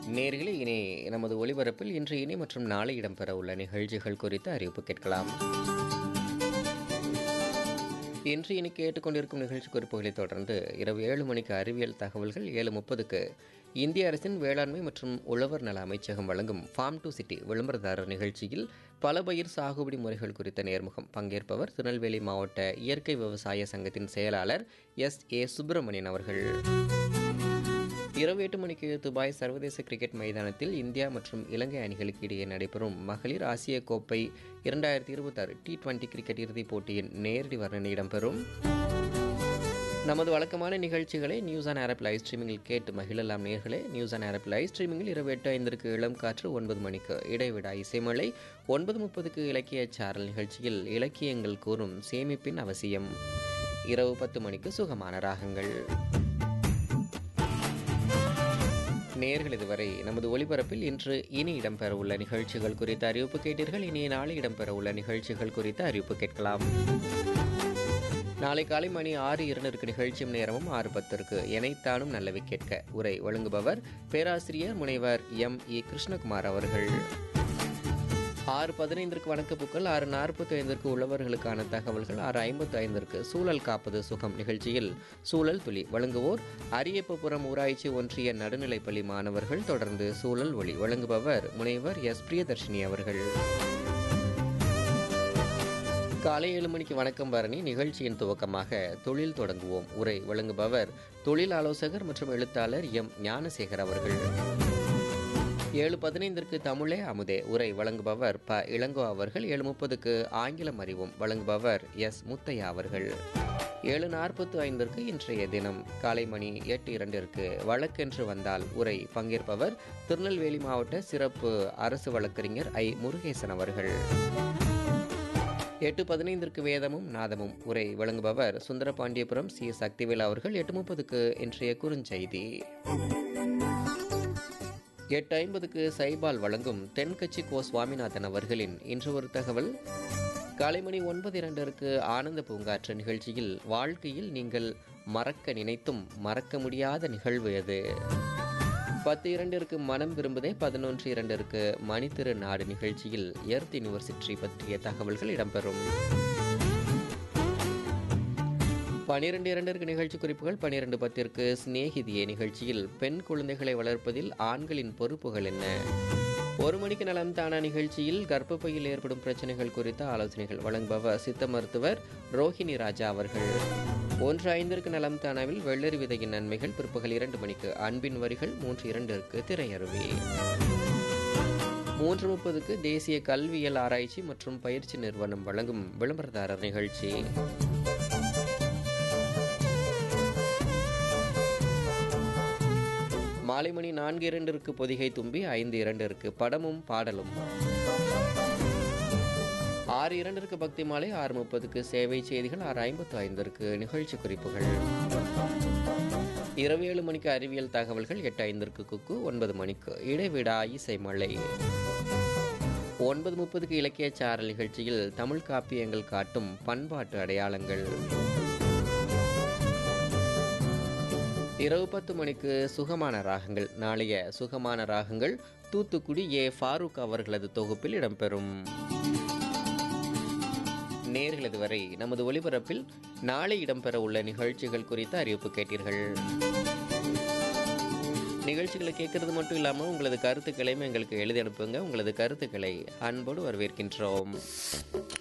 நேர்களே இனி நமது ஒளிபரப்பில் இன்று இனி மற்றும் நாளை இடம்பெற உள்ள நிகழ்ச்சிகள் குறித்து அறிவிப்பு கேட்கலாம் இன்று இனி கேட்டுக்கொண்டிருக்கும் நிகழ்ச்சி குறிப்புகளை தொடர்ந்து இரவு ஏழு மணிக்கு அறிவியல் தகவல்கள் ஏழு முப்பதுக்கு இந்திய அரசின் வேளாண்மை மற்றும் உழவர் நல அமைச்சகம் வழங்கும் ஃபார்ம் டு சிட்டி விளம்பரதாரர் நிகழ்ச்சியில் பல பயிர் சாகுபடி முறைகள் குறித்த நேர்முகம் பங்கேற்பவர் திருநெல்வேலி மாவட்ட இயற்கை விவசாய சங்கத்தின் செயலாளர் எஸ் ஏ சுப்பிரமணியன் அவர்கள் இரவு எட்டு மணிக்கு துபாய் சர்வதேச கிரிக்கெட் மைதானத்தில் இந்தியா மற்றும் இலங்கை அணிகளுக்கு இடையே நடைபெறும் மகளிர் ஆசிய கோப்பை இரண்டாயிரத்தி இருபத்தாறு டி டுவெண்டி கிரிக்கெட் இறுதிப் போட்டியின் நேரடி வர்ணனை இடம்பெறும் நமது வழக்கமான நிகழ்ச்சிகளை நியூஸ் ஆன் ஆரப் லைவ் ஸ்ட்ரீமிங்கில் கேட்டு மகிழலாம் நேர்களே நியூஸ் ஆன் ஆரப் லைவ் ஸ்ட்ரீமிங்கில் இரவு எட்டு ஐந்திற்கு இளம் காற்று ஒன்பது மணிக்கு இடைவிடா இசைமலை ஒன்பது முப்பதுக்கு இலக்கிய சாரல் நிகழ்ச்சியில் இலக்கியங்கள் கூறும் சேமிப்பின் அவசியம் இரவு பத்து மணிக்கு சுகமான ராகங்கள் நேர்கள் இதுவரை நமது ஒளிபரப்பில் இன்று இனி இடம்பெறவுள்ள நிகழ்ச்சிகள் குறித்த அறிவிப்பு கேட்டீர்கள் இனி நாளை இடம்பெறவுள்ள நிகழ்ச்சிகள் குறித்த அறிவிப்பு கேட்கலாம் நாளை காலை மணி ஆறு இரண்டிற்கு நிகழ்ச்சியும் நேரமும் ஆறு பத்திற்கு எனைத்தானும் நல்லவை கேட்க உரை வழங்குபவர் பேராசிரியர் முனைவர் எம் இ கிருஷ்ணகுமார் அவர்கள் ஆறு பதினைந்திற்கு வணக்கப்புக்கள் ஆறு நாற்பத்தி ஐந்திற்கு உழவர்களுக்கான தகவல்கள் ஆறு ஐம்பத்தி ஐந்திற்கு சூழல் காப்பது சுகம் நிகழ்ச்சியில் சூழல் துளி வழங்குவோர் அரியப்பபுரம் ஊராட்சி ஒன்றிய நடுநிலைப்பள்ளி மாணவர்கள் தொடர்ந்து சூழல் ஒளி வழங்குபவர் முனைவர் எஸ் பிரியதர்ஷினி அவர்கள் காலை ஏழு மணிக்கு வணக்கம் பரணி நிகழ்ச்சியின் துவக்கமாக தொழில் தொடங்குவோம் உரை வழங்குபவர் தொழில் ஆலோசகர் மற்றும் எழுத்தாளர் எம் ஞானசேகர் அவர்கள் ஏழு பதினைந்திற்கு தமிழே அமுதே உரை வழங்குபவர் ப இளங்கோ அவர்கள் ஏழு முப்பதுக்கு ஆங்கிலம் அறிவும் வழங்குபவர் எஸ் முத்தையா அவர்கள் ஏழு நாற்பத்து ஐந்திற்கு இன்றைய தினம் காலை மணி எட்டு இரண்டிற்கு வழக்கென்று வந்தால் உரை பங்கேற்பவர் திருநெல்வேலி மாவட்ட சிறப்பு அரசு வழக்கறிஞர் ஐ முருகேசன் அவர்கள் எட்டு பதினைந்திற்கு வேதமும் நாதமும் உரை வழங்குபவர் சுந்தரபாண்டியபுரம் சி சக்திவேல் அவர்கள் எட்டு முப்பதுக்கு இன்றைய குறுஞ்செய்தி எட்டு ஐம்பதுக்கு சைபால் வழங்கும் தென்கட்சி கோ சுவாமிநாதன் அவர்களின் இன்று ஒரு தகவல் காலை மணி ஒன்பது இரண்டிற்கு ஆனந்த பூங்காற்று நிகழ்ச்சியில் வாழ்க்கையில் நீங்கள் மறக்க நினைத்தும் மறக்க முடியாத நிகழ்வு எது பத்து இரண்டிற்கு மனம் விரும்புதே பதினொன்று இரண்டிற்கு மணித்திரு நாடு நிகழ்ச்சியில் எர்த் யூனிவர்சிட்டி பற்றிய தகவல்கள் இடம்பெறும் பனிரெண்டு இரண்டிற்கு நிகழ்ச்சி குறிப்புகள் பனிரெண்டு பத்திற்கு சிநேகிதியே நிகழ்ச்சியில் பெண் குழந்தைகளை வளர்ப்பதில் ஆண்களின் பொறுப்புகள் என்ன ஒரு மணிக்கு நலம் தானா நிகழ்ச்சியில் கர்ப்பப்பையில் ஏற்படும் பிரச்சனைகள் குறித்த ஆலோசனைகள் வழங்குபவர் சித்த மருத்துவர் ரோஹிணி ராஜா அவர்கள் ஒன்று ஐந்திற்கு நலம் தானாவில் வெள்ளரி விதையின் நன்மைகள் பிற்பகல் இரண்டு மணிக்கு அன்பின் வரிகள் மூன்று இரண்டிற்கு திரையருவி மூன்று முப்பதுக்கு தேசிய கல்வியல் ஆராய்ச்சி மற்றும் பயிற்சி நிறுவனம் வழங்கும் விளம்பரதாரர் நிகழ்ச்சி மாலை மணி நான்கு இரண்டிற்கு பொதிகை தும்பி ஐந்து இரண்டிற்கு படமும் பாடலும் ஆறு இரண்டிற்கு பக்தி மாலை ஆறு முப்பதுக்கு சேவை செய்திகள் ஆறு ஐம்பத்து ஐந்திற்கு நிகழ்ச்சி குறிப்புகள் இரவு ஏழு மணிக்கு அறிவியல் தகவல்கள் எட்டு ஐந்திற்கு குக்கு ஒன்பது மணிக்கு இடைவிடா இசை மழை ஒன்பது முப்பதுக்கு இலக்கிய சாரல் நிகழ்ச்சியில் தமிழ் காப்பியங்கள் காட்டும் பண்பாட்டு அடையாளங்கள் இரவு பத்து மணிக்கு சுகமான ராகங்கள் நாளைய சுகமான ராகங்கள் தூத்துக்குடி ஏ ஃபாரூக் அவர்களது தொகுப்பில் இடம்பெறும் நேர்களது வரை நமது ஒலிபரப்பில் நாளை இடம்பெற உள்ள நிகழ்ச்சிகள் குறித்த அறிவிப்பு கேட்டீர்கள் நிகழ்ச்சிகளை கேட்கறது மட்டும் இல்லாமல் உங்களது கருத்துக்களையும் எங்களுக்கு எழுதி அனுப்புங்க உங்களது கருத்துக்களை அன்போடு வரவேற்கின்றோம்